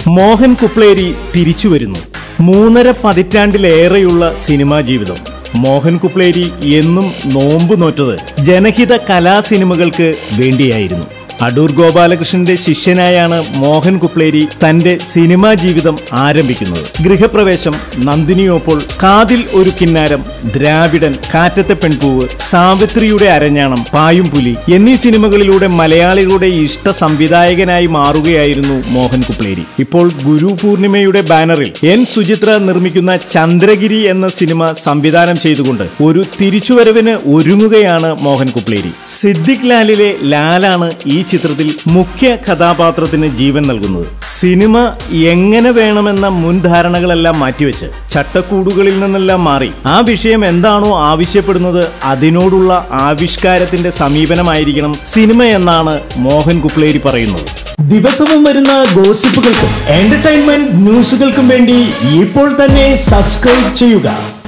മോഹൻ കുപ്ലേരി തിരിച്ചു വരുന്നു മൂന്നര പതിറ്റാണ്ടിലേറെയുള്ള സിനിമാ ജീവിതം മോഹൻ കുപ്ലേരി എന്നും നോമ്പ് നോറ്റത് ജനഹിത കലാസിനിമകൾക്ക് വേണ്ടിയായിരുന്നു അടൂർ ഗോപാലകൃഷ്ണന്റെ ശിഷ്യനായാണ് മോഹൻ കുപ്ലേരി തന്റെ സിനിമാ ജീവിതം ആരംഭിക്കുന്നത് ഗൃഹപ്രവേശം നന്ദിനിയോപ്പോൾ കാതിൽ ഒരു കിന്നാരം ദ്രാവിഡൻ കാറ്റത്തെ പെൺപൂവ് സാവിത്രിയുടെ അരഞ്ഞാണം പായും പുലി എന്നീ സിനിമകളിലൂടെ മലയാളികളുടെ ഇഷ്ട സംവിധായകനായി മാറുകയായിരുന്നു മോഹൻ കുപ്ലേരി ഇപ്പോൾ ഗുരു പൂർണിമയുടെ ബാനറിൽ എൻ സുചിത്ര നിർമ്മിക്കുന്ന ചന്ദ്രഗിരി എന്ന സിനിമ സംവിധാനം ചെയ്തുകൊണ്ട് ഒരു തിരിച്ചുവരവിന് ഒരുങ്ങുകയാണ് മോഹൻ കുപ്ലേരി സിദ്ദിഖ് ലാലിലെ ലാലാണ് ഈ ചിത്രത്തിൽ മുഖ്യ കഥാപാത്രത്തിന് ജീവൻ നൽകുന്നത് സിനിമ എങ്ങനെ വേണമെന്ന മുൻധാരണകളെല്ലാം മാറ്റിവെച്ച് ചട്ടക്കൂടുകളിൽ നിന്നെല്ലാം മാറി ആ വിഷയം എന്താണോ ആവശ്യപ്പെടുന്നത് അതിനോടുള്ള ആവിഷ്കാരത്തിന്റെ സമീപനമായിരിക്കണം സിനിമ എന്നാണ് മോഹൻ കുപ്ലേരി പറയുന്നത് ദിവസവും വരുന്ന ഗോസിപ്പുകൾക്കും എന്റർടൈൻമെന്റ് ന്യൂസുകൾക്കും വേണ്ടി ഇപ്പോൾ തന്നെ സബ്സ്ക്രൈബ് ചെയ്യുക